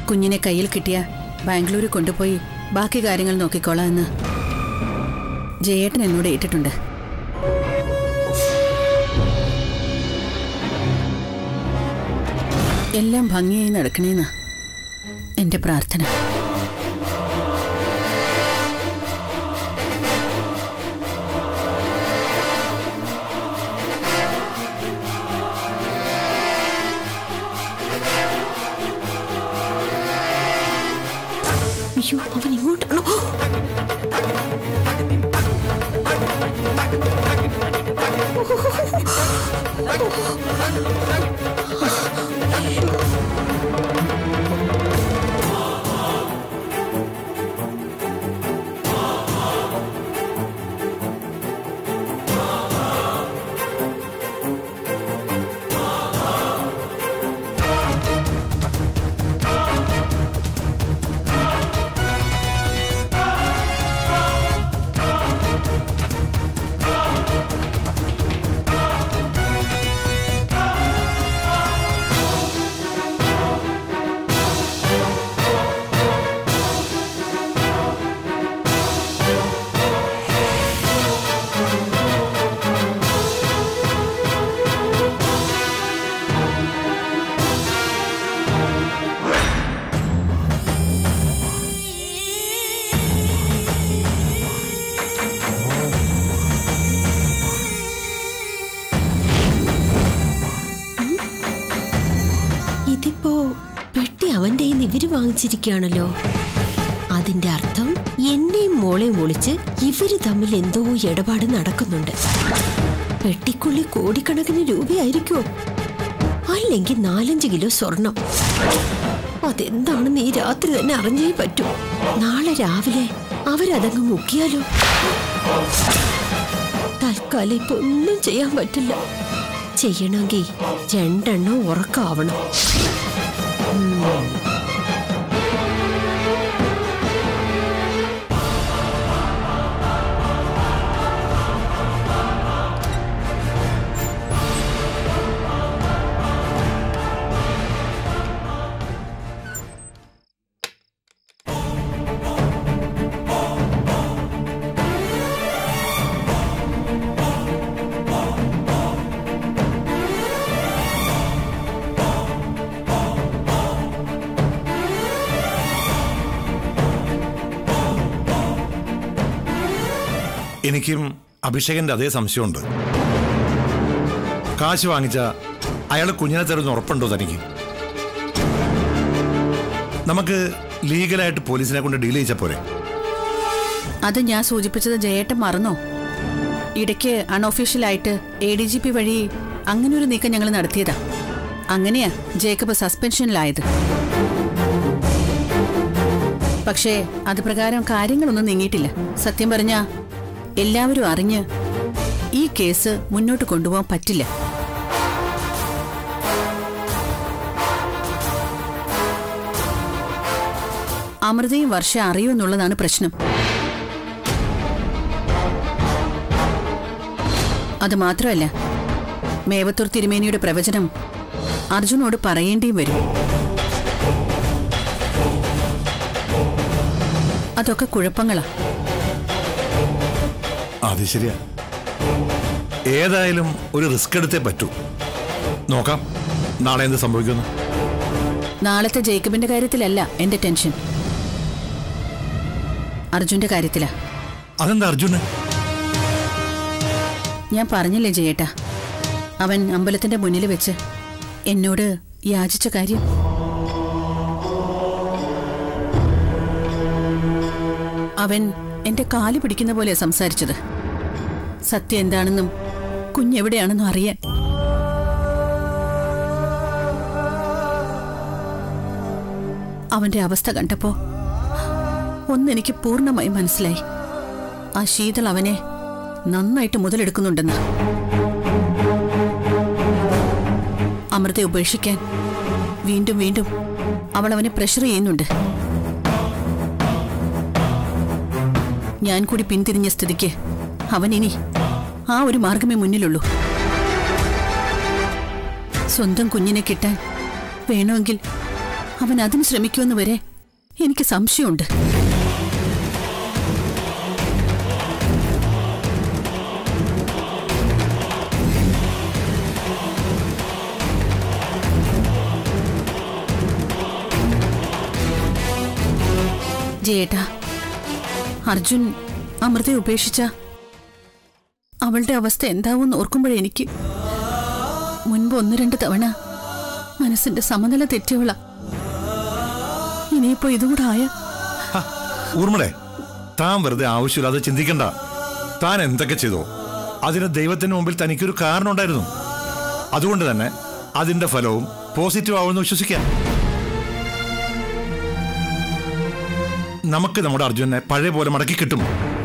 കുഞ്ഞിനെ കയ്യിൽ കിട്ടിയ ബാംഗ്ലൂരിൽ കൊണ്ടുപോയി ബാക്കി കാര്യങ്ങൾ നോക്കിക്കോളാം എന്ന് ജയേട്ടൻ എന്നോട് ഏറ്റിട്ടുണ്ട് എല്ലാം ഭംഗിയായി നടക്കണേന്നാ എന്റെ പ്രാർത്ഥന അയ്യോ അവൻ ഇങ്ങോട്ടാണോ ഇതിപ്പോ പെട്ടി അവന്റെ കയ്യിൽ നിന്ന് ഇവര് വാങ്ങിച്ചിരിക്കുകയാണല്ലോ അതിന്റെ അർത്ഥം എന്നെയും മോളെയും ഒളിച്ച് ഇവര് തമ്മിൽ എന്തോ ഇടപാട് നടക്കുന്നുണ്ട് പെട്ടിക്കുള്ളിൽ കോടിക്കണക്കിന് രൂപയായിരിക്കുമോ അല്ലെങ്കിൽ നാലഞ്ച് കിലോ സ്വർണം അതെന്താണെന്ന് ഈ രാത്രി തന്നെ അറിഞ്ഞേ പറ്റൂ നാളെ രാവിലെ അവരതങ്ങ് മുക്കിയാലോ തൽക്കാലം ഇപ്പൊ ഒന്നും ചെയ്യാൻ പറ്റില്ല ചെയ്യണമെങ്കിൽ രണ്ടെണ്ണം ഉറക്കാവണം എനിക്കും അഭിഷേകന്റെ അതേ സംശയമുണ്ട് കാശ് വാങ്ങിച്ച അയാൾ കുഞ്ഞിനെ തരുന്ന ഉറപ്പുണ്ടോ തനിക്ക് നമുക്ക് ലീഗലായിട്ട് പോലീസിനെ കൊണ്ട് ഡീൽ ചെയ്യിച്ച പോരെ അത് ഞാൻ സൂചിപ്പിച്ചത് ജയേട്ടൻ മറന്നോ ഇടയ്ക്ക് അൺഒഫീഷ്യലായിട്ട് എ ഡി ജി പി വഴി അങ്ങനെ ഒരു നീക്കം ഞങ്ങൾ നടത്തിയതാ അങ്ങനെയാ ജേക്കബ് സസ്പെൻഷനിലായത് പക്ഷേ അത് പ്രകാരം കാര്യങ്ങളൊന്നും നീങ്ങിയിട്ടില്ല സത്യം പറഞ്ഞ എല്ലാവരും അറിഞ്ഞ് ഈ കേസ് മുന്നോട്ട് കൊണ്ടുപോകാൻ പറ്റില്ല അമൃതയും വർഷ അറിയുമെന്നുള്ളതാണ് പ്രശ്നം അത് മാത്രമല്ല മേവത്തൂർ തിരുമേനിയുടെ പ്രവചനം അർജുനോട് പറയേണ്ടിയും വരും അതൊക്കെ കുഴപ്പങ്ങളാ അത് ശരിയാ ഏതായാലും ഒരു റിസ്ക് എടുത്തേ പറ്റൂ നോക്കാം നാളെ എന്ത് സംഭവിക്കുന്നു നാളത്തെ ജേക്കബിന്റെ കാര്യത്തിലല്ല എന്റെ ടെൻഷൻ അർജുന്റെ കാര്യത്തിലാ അതെന്താ അർജുന് ഞാൻ പറഞ്ഞില്ലേ ജയേട്ടാ അവൻ അമ്പലത്തിന്റെ മുന്നിൽ വെച്ച് എന്നോട് യാചിച്ച കാര്യം അവൻ എന്റെ കാല് പിടിക്കുന്ന പോലെ സംസാരിച്ചത് സത്യം എന്താണെന്നും കുഞ്ഞെവിടെയാണെന്നും അറിയാൻ അവന്റെ അവസ്ഥ കണ്ടപ്പോ ഒന്നെനിക്ക് പൂർണ്ണമായി മനസ്സിലായി ആ ശീതൾ അവനെ നന്നായിട്ട് മുതലെടുക്കുന്നുണ്ടെന്ന് അമൃതയെ ഉപേക്ഷിക്കാൻ വീണ്ടും വീണ്ടും അവൾ അവനെ പ്രഷർ ചെയ്യുന്നുണ്ട് ഞാൻ കൂടി പിന്തിരിഞ്ഞ സ്ഥിതിക്ക് അവൻ ഇനി ആ ഒരു മാർഗമേ മുന്നിലുള്ളൂ സ്വന്തം കുഞ്ഞിനെ കിട്ടാൻ വേണമെങ്കിൽ അവൻ അതിന് ശ്രമിക്കുമെന്ന് വരെ എനിക്ക് സംശയമുണ്ട് ജയേട്ടാ അർജുൻ അമൃതയെ ഉപേക്ഷിച്ച അവളുടെ അവസ്ഥ എന്താവുമെന്ന് ഓർക്കുമ്പോഴെനിക്ക് മുൻപ് ഒന്ന് രണ്ട് തവണ മനസ്സിന്റെ സമനില തെറ്റിയവള ഇനിയിപ്പോ ഇതുകൂടെ ആയ ഹ, ഊർമിളെ താൻ വെറുതെ ആവശ്യമില്ലാതെ ചിന്തിക്കണ്ട താൻ എന്തൊക്കെ ചെയ്തോ അതിന് ദൈവത്തിന് മുമ്പിൽ തനിക്കൊരു കാരണം ഉണ്ടായിരുന്നു അതുകൊണ്ട് തന്നെ അതിന്റെ ഫലവും പോസിറ്റീവ് ആവുമെന്ന് വിശ്വസിക്കാം നമുക്ക് നമ്മുടെ അർജുനെ പഴയ പോലെ മടക്കി കിട്ടും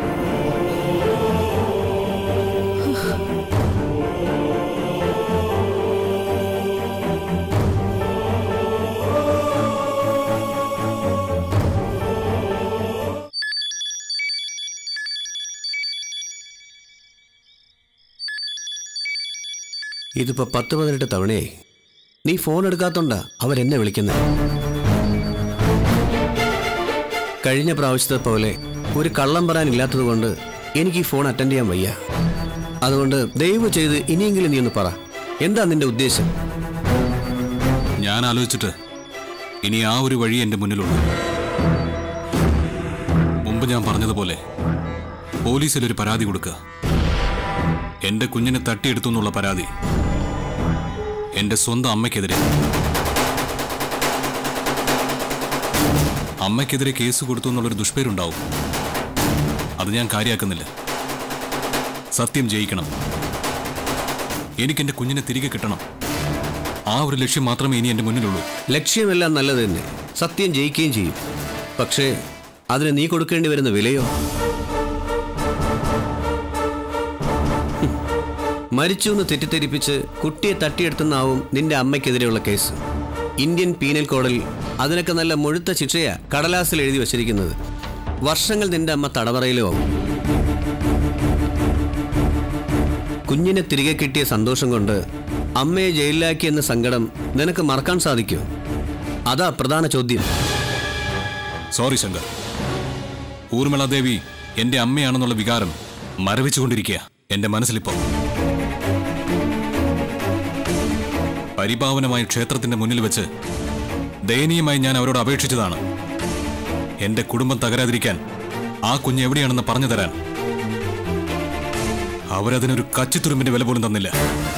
ഇതിപ്പോ പത്ത് പതിനെട്ട് തവണയായി നീ ഫോൺ എടുക്കാത്തോണ്ടാ അവരെന്നെ വിളിക്കുന്നത് കഴിഞ്ഞ പ്രാവശ്യത്തെ പോലെ ഒരു കള്ളം പറയാനില്ലാത്തത് കൊണ്ട് എനിക്ക് ഈ ഫോൺ അറ്റൻഡ് ചെയ്യാൻ വയ്യ അതുകൊണ്ട് ദയവ് ചെയ്ത് ഇനിയെങ്കിലും നീ ഒന്ന് പറ എന്താ നിന്റെ ഉദ്ദേശം ഞാൻ ആലോചിച്ചിട്ട് ഇനി ആ ഒരു വഴി എൻ്റെ മുന്നിലുള്ളൂ മുമ്പ് ഞാൻ പറഞ്ഞതുപോലെ പോലീസിൽ ഒരു പരാതി കൊടുക്കുക എന്റെ കുഞ്ഞിനെ തട്ടിയെടുത്തു എന്നുള്ള പരാതി എന്റെ സ്വന്തം അമ്മയ്ക്കെതിരെ അമ്മയ്ക്കെതിരെ കേസ് കൊടുത്തു എന്നുള്ളൊരു ദുഷ്പേരുണ്ടാവും അത് ഞാൻ കാര്യമാക്കുന്നില്ല സത്യം ജയിക്കണം എനിക്ക് എന്റെ കുഞ്ഞിനെ തിരികെ കിട്ടണം ആ ഒരു ലക്ഷ്യം മാത്രമേ ഇനി എന്റെ മുന്നിലുള്ളൂ ലക്ഷ്യമെല്ലാം നല്ലത് തന്നെ സത്യം ജയിക്കുകയും ചെയ്യും പക്ഷേ അതിന് നീ കൊടുക്കേണ്ടി വരുന്ന വിലയോ ഹും. മരിച്ചു എന്ന് തെറ്റിദ്ധരിപ്പിച്ച് കുട്ടിയെ തട്ടിയെടുത്തെന്നാവും നിന്റെ അമ്മയ്ക്കെതിരെയുള്ള കേസ് ഇന്ത്യൻ പീനൽ കോഡിൽ അതിനൊക്കെ നല്ല മുഴുത്ത ശിക്ഷയാ കടലാസിൽ എഴുതി വച്ചിരിക്കുന്നത് വർഷങ്ങൾ നിന്റെ അമ്മ തടവറയിലും ആവും കുഞ്ഞിനെ തിരികെ കിട്ടിയ സന്തോഷം കൊണ്ട് അമ്മയെ ജയിലിലാക്കി എന്ന സങ്കടം നിനക്ക് മറക്കാൻ സാധിക്കുമോ അതാ പ്രധാന ചോദ്യം സോറി ശങ്കർ ഊർമിള ദേവി എന്റെ അമ്മയാണെന്നുള്ള വികാരം മരവിച്ചുകൊണ്ടിരിക്കുക എന്റെ മനസ്സിലിപ്പോ പരിപാവനമായ ക്ഷേത്രത്തിന്റെ മുന്നിൽ വെച്ച് ദയനീയമായി ഞാൻ അവരോട് അപേക്ഷിച്ചതാണ് എന്റെ കുടുംബം തകരാതിരിക്കാൻ ആ കുഞ്ഞ് എവിടെയാണെന്ന് പറഞ്ഞു തരാൻ അവരതിനൊരു കച്ചിത്തുരുമ്പിന്റെ വില പോലും തന്നില്ല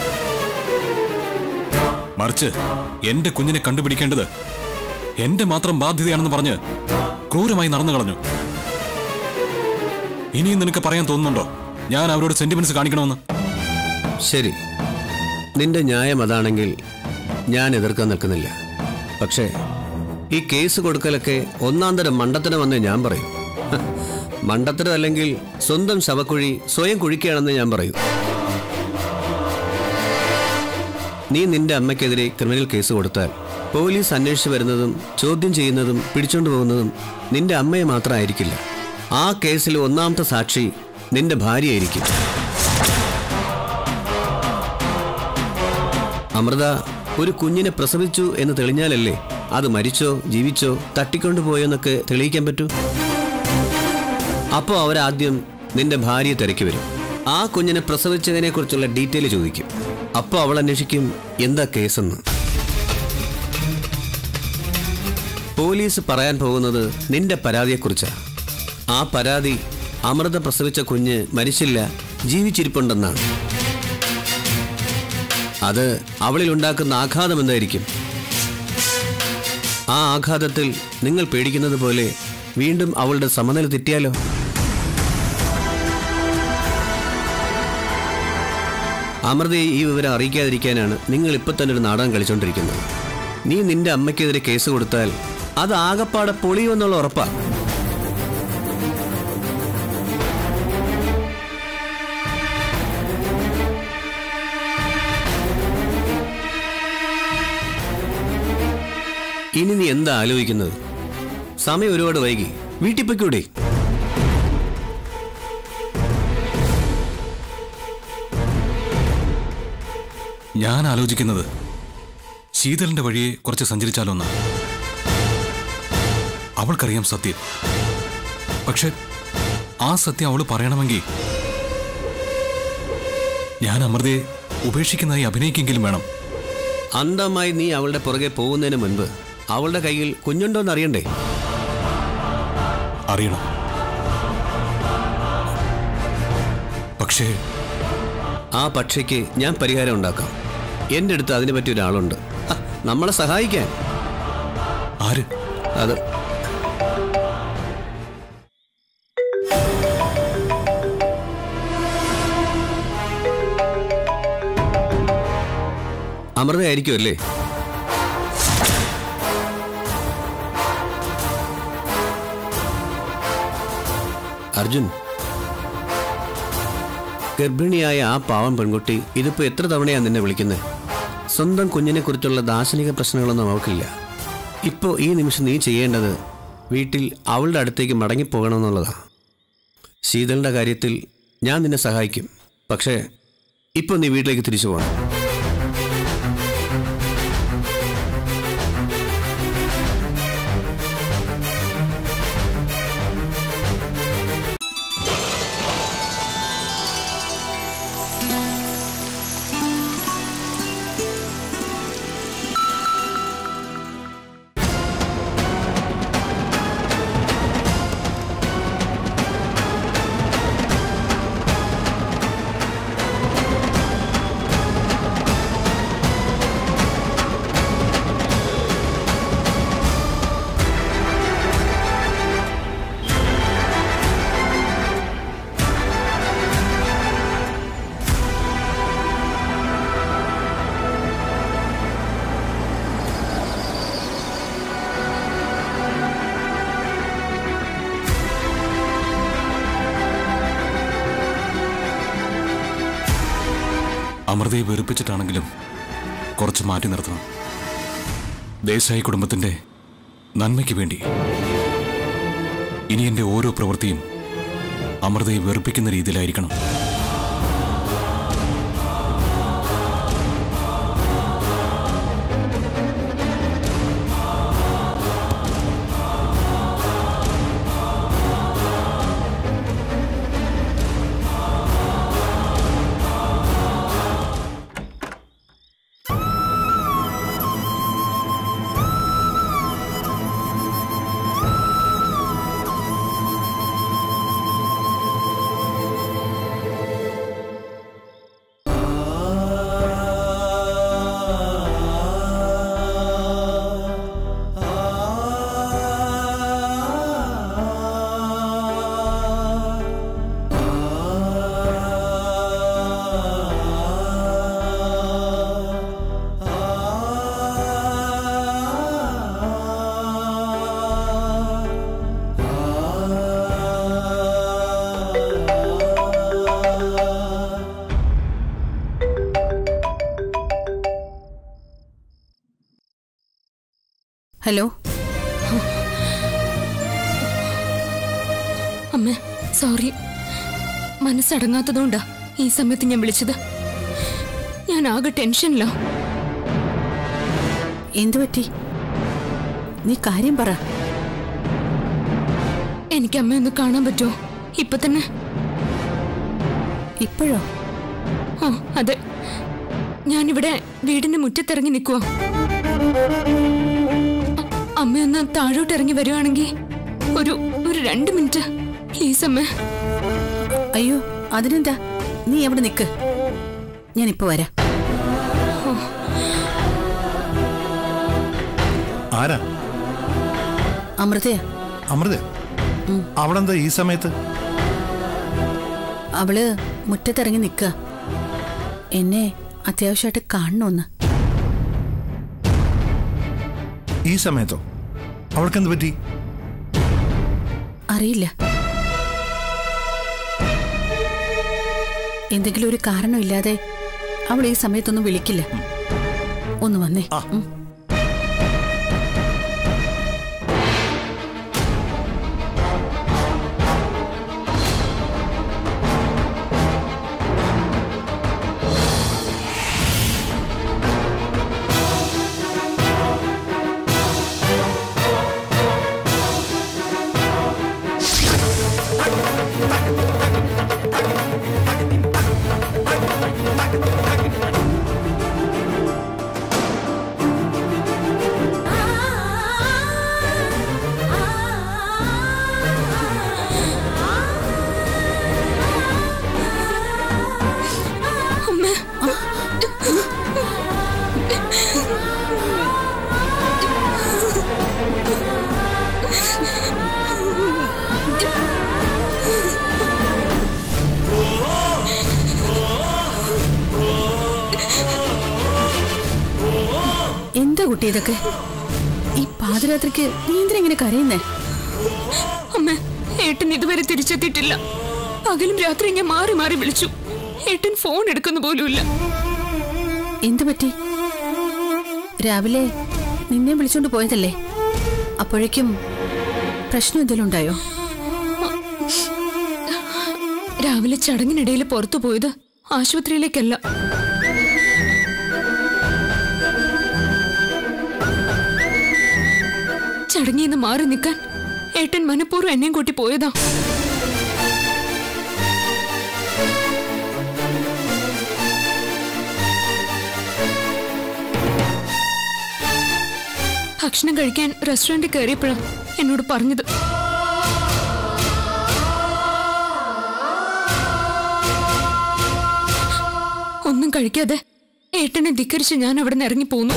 മറിച്ച് എന്റെ കുഞ്ഞിനെ കണ്ടുപിടിക്കേണ്ടത് എന്റെ മാത്രം ബാധ്യതയാണെന്ന് പറഞ്ഞ് ക്രൂരമായി നടന്നു കളഞ്ഞു ഇനിയും നിനക്ക് പറയാൻ തോന്നുന്നുണ്ടോ ഞാൻ അവരോട് സെന്റിമെന്റ്സ് കാണിക്കണമെന്ന് ശരി നിന്റെ ന്യായം അതാണെങ്കിൽ ഞാൻ എതിർക്കാൻ നിൽക്കുന്നില്ല പക്ഷേ ഈ കേസ് കൊടുക്കലൊക്കെ ഒന്നാം തരം മണ്ടത്തരമെന്ന് ഞാൻ പറയും ഹ, മണ്ടത്തരം അല്ലെങ്കിൽ സ്വന്തം ശവക്കുഴി സ്വയം കുഴിക്കുകയാണെന്ന് ഞാൻ പറയും നീ നിന്റെ അമ്മയ്ക്കെതിരെ ക്രിമിനൽ കേസ് കൊടുത്താൽ പോലീസ് അന്വേഷിച്ച് വരുന്നതും ചോദ്യം ചെയ്യുന്നതും പിടിച്ചോണ്ട് പോകുന്നതും നിന്റെ അമ്മയെ മാത്രമായിരിക്കില്ല ആ കേസിൽ ഒന്നാമത്തെ സാക്ഷി നിന്റെ ഭാര്യയായിരിക്കും അമൃത ഒരു കുഞ്ഞിനെ പ്രസവിച്ചു എന്ന് തെളിഞ്ഞാലല്ലേ അത് മരിച്ചോ ജീവിച്ചോ തട്ടിക്കൊണ്ടുപോയോ എന്നൊക്കെ തെളിയിക്കാൻ പറ്റൂ അപ്പോൾ അവരാദ്യം നിന്റെ ഭാര്യയെ തിരക്കി വരും ആ കുഞ്ഞിനെ പ്രസവിച്ചതിനെ കുറിച്ചുള്ള ഡീറ്റെയിൽ ചോദിക്കും അപ്പോൾ അവൾ അന്വേഷിക്കും എന്താ കേസെന്ന് പോലീസ് പറയാൻ പോകുന്നത് നിന്റെ പരാതിയെക്കുറിച്ചാണ് ആ പരാതി അമൃത പ്രസവിച്ച കുഞ്ഞ് മരിച്ചില്ല ജീവിച്ചിരിപ്പുണ്ടെന്നാണ് അത് അവളിൽ ഉണ്ടാക്കുന്ന ആഘാതം എന്തായിരിക്കും ആ ആഘാതത്തിൽ നിങ്ങൾ പേടിക്കുന്നത് പോലെ വീണ്ടും അവളുടെ സമനില തെറ്റിയാലോ അമൃതയെ ഈ വിവരം അറിയിക്കാതിരിക്കാനാണ് നിങ്ങൾ ഇപ്പൊ തന്നെ ഒരു നാടകം കളിച്ചുകൊണ്ടിരിക്കുന്നത് നീ നിന്റെ അമ്മയ്ക്കെതിരെ കേസ് കൊടുത്താൽ അത് ആകപ്പാടെ പൊളിയുമെന്നുള്ള ഉറപ്പാ ഇനി നീ എന്താ ആലോചിക്കുന്നത് സമയം ഒരുപാട് വൈകി വീട്ടിൽ പൊയ്ക്കൂടെ ഞാൻ ആലോചിക്കുന്നത് ശീതളിന്റെ വഴിയെ കുറച്ച് സഞ്ചരിച്ചാലോ എന്നാ അവൾക്കറിയാം സത്യം പക്ഷെ ആ സത്യം അവൾ പറയണമെങ്കിൽ ഞാൻ അമൃതയെ ഉപേക്ഷിക്കുന്നതായി അഭിനയിക്കെങ്കിലും വേണം അന്ധമായി നീ അവളുടെ പുറകെ പോകുന്നതിന് മുൻപ് അവളുടെ കയ്യിൽ കുഞ്ഞുണ്ടോന്ന് അറിയണ്ടേ അറിയണം പക്ഷേ ആ പക്ഷിക്ക് ഞാൻ പരിഹാരം ഉണ്ടാക്കാം എൻ്റെ അടുത്ത് അതിനെ പറ്റിയ ഒരാളുണ്ട് ഹ, നമ്മളെ സഹായിക്കാൻ ആര് അത് അമൃതയായിരിക്കും അല്ലേ അർജുൻ ഗർഭിണിയായ ആ പാവം പെൺകുട്ടി ഇതിപ്പോ എത്ര തവണയാ നിന്നെ വിളിക്കുന്നത് സ്വന്തം കുഞ്ഞിനെ കുറിച്ചുള്ള ദാർശനിക പ്രശ്നങ്ങളൊന്നും അവൾക്കില്ല ഇപ്പോ ഈ നിമിഷം നീ ചെയ്യേണ്ടത് വീട്ടിൽ അവളുടെ അടുത്തേക്ക് മടങ്ങിപ്പോകണമെന്നുള്ളതാ ശീതളിന്റെ കാര്യത്തിൽ ഞാൻ നിന്നെ സഹായിക്കും പക്ഷേ ഇപ്പോൾ നീ വീട്ടിലേക്ക് തിരിച്ചു പോകണം അമൃതയെ വെറുപ്പിച്ചിട്ടാണെങ്കിലും കുറച്ച് മാറ്റി നിർത്തണം ദേശായി കുടുംബത്തിന്റെ നന്മയ്ക്ക് വേണ്ടി ഇനി എന്റെ ഓരോ പ്രവൃത്തിയും അമൃതയെ വെറുപ്പിക്കുന്ന രീതിയിലായിരിക്കണം ഹലോ അമ്മ സോറി മനസ്സടങ്ങാത്തതുകൊണ്ടാ ഈ സമയത്ത് ഞാൻ വിളിച്ചത് ഞാൻ ആകെ ടെൻഷനിലാ എന്തു പറ്റി നീ കാര്യം പറ എനിക്ക് അമ്മയൊന്ന് കാണാൻ പറ്റുമോ ഇപ്പൊ തന്നെ ഇപ്പോഴോ ആ അതെ ഞാനിവിടെ വീടിന്റെ മുറ്റത്തിറങ്ങി നിൽക്കുവാ അ- അമ്മയൊന്ന് താഴോട്ട് ഇറങ്ങി വരുവാണെങ്കിൽ ഒരു ഒരു രണ്ട് മിനിറ്റ് പ്ലീസ് അമ്മ അയ്യോ അതിനെന്താ നീ എവിടെ നിക്ക് ഞാനിപ്പോ വരാം ആരാ അമൃതയാ അമൃത അവളെന്താ ഈ സമയത്ത് അവള് മുറ്റത്തിറങ്ങി നിക്ക എന്നെ അത്യാവശ്യമായിട്ട് കാണണമെന്ന് ഈ സമയത്തോ അവൾക്കെന്ത് പറ്റി അറിയില്ല എന്തെങ്കിലും ഒരു കാരണമില്ലാതെ അവൾ ഈ സമയത്തൊന്നും വിളിക്കില്ല ഒന്ന് വന്നേ ഉം. കുട്ടി ഇതൊക്കെ ഈ പാതിരാത്രിക്ക് നീ എന്തിനാ ഇങ്ങനെ കരയുന്നേ അമ്മ ഏട്ടൻ ഇതുവരെ തിരിച്ചെത്തിയിട്ടില്ല പകലും രാത്രി ഞാൻ മാറി മാറി വിളിച്ചു ഏട്ടൻ ഫോൺ എടുക്കുന്ന പോലുമില്ല എന്തു പറ്റി രാവിലെ നിന്നെ വിളിച്ചോണ്ട് പോയതല്ലേ അപ്പോഴേക്കും പ്രശ്നം എന്തെങ്കിലും ഉണ്ടായോ രാവിലെ ചടങ്ങിനിടയിൽ പുറത്തു പോയത് ആശുപത്രിയിലേക്കല്ല ചടങ്ങിൽ നിന്ന് മാറി നിൽക്കാൻ ഏട്ടൻ മനഃപൂർവ്വം എന്നെയും കൂട്ടി പോയതാ ഭക്ഷണം കഴിക്കാൻ റെസ്റ്റോറന്റിൽ കയറിയപ്പോഴാണ് എന്നോട് പറഞ്ഞത് ഒന്നും കഴിക്കാതെ ഏട്ടനെ ധിക്കരിച്ച് ഞാൻ അവിടെ നിന്ന് ഇറങ്ങി പോന്നു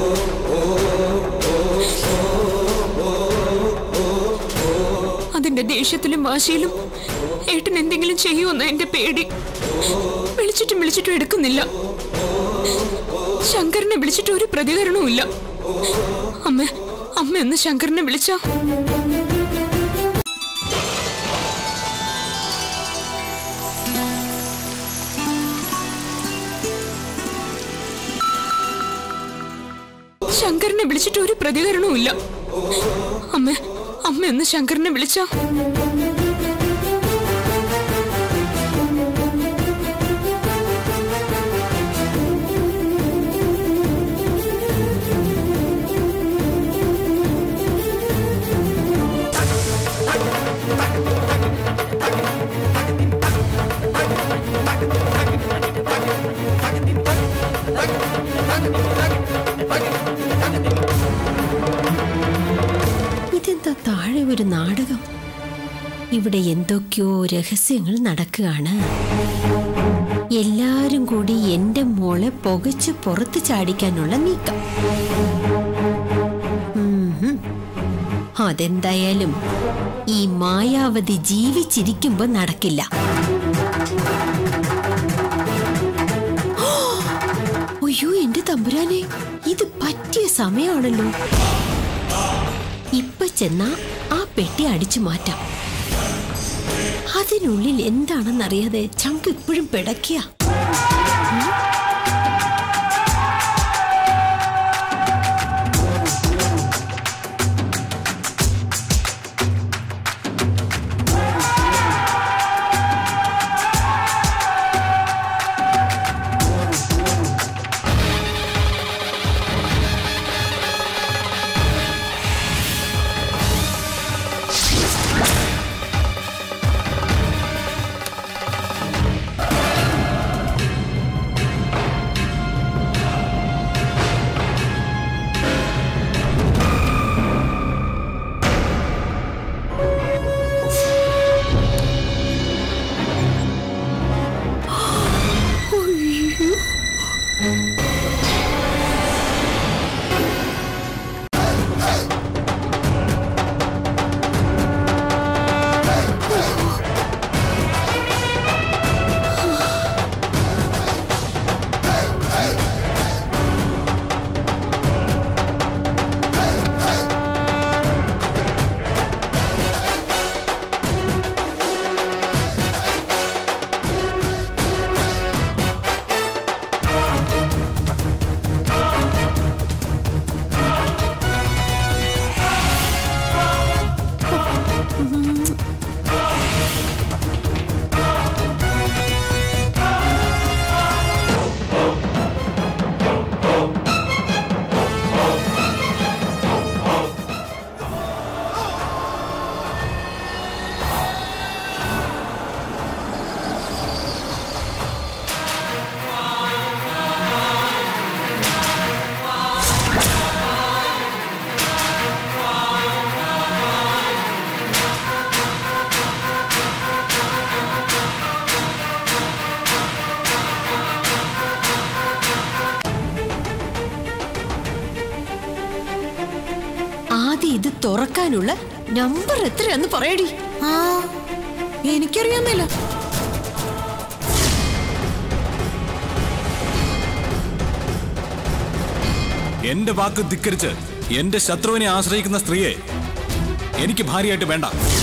അതിന്റെ ദേഷ്യത്തിലും വാശിയിലും ഏട്ടൻ എന്തെങ്കിലും ചെയ്യുമെന്ന എന്റെ പേടി വിളിച്ചിട്ടും വിളിച്ചിട്ടും എടുക്കുന്നില്ല ശങ്കരനെ വിളിച്ചിട്ട് ഒരു പ്രതികരണവും ഇല്ല അമ്മ അമ്മ ഒന്ന് ശങ്കരനെ വിളിച്ചാ ശങ്കരനെ വിളിച്ചിട്ട് ഒരു പ്രതികരണവും ഇല്ല അമ്മ അമ്മ ഒന്ന് ശങ്കരനെ വിളിച്ചാ ഇതെന്താ താഴെ ഒരു നാടകം ഇവിടെ എന്തൊക്കെയോ രഹസ്യങ്ങൾ നടക്കുകയാണ് എല്ലാരും കൂടി എന്റെ മോളെ പുകച്ച് പുറത്ത് ചാടിക്കാനുള്ള നീക്കം ഉം ഹും. അതെന്തായാലും ഈ മായാവതി ജീവിച്ചിരിക്കുമ്പോ നടക്കില്ല അയ്യോ എന്റെ തമ്പുരാനെ ഇത് പറ്റിയ സമയമാണല്ലോ ഇപ്പൊ ചെന്നാ ആ പെട്ടി അടിച്ചു മാറ്റാം അതിനുള്ളിൽ എന്താണെന്നറിയാതെ ചങ്ക് ഇപ്പോഴും പിടയ്ക്കുക ആദ്യം ഇത് തുറക്കാനുള്ള നമ്പർ എത്രയാന്ന് പറയടി ആ എനിക്കറിയാമല്ലോ എന്റെ വാക്ക് ധിക്കരിച്ച് എന്റെ ശത്രുവിനെ ആശ്രയിക്കുന്ന സ്ത്രീയെ എനിക്ക് ഭാര്യയായിട്ട് വേണ്ട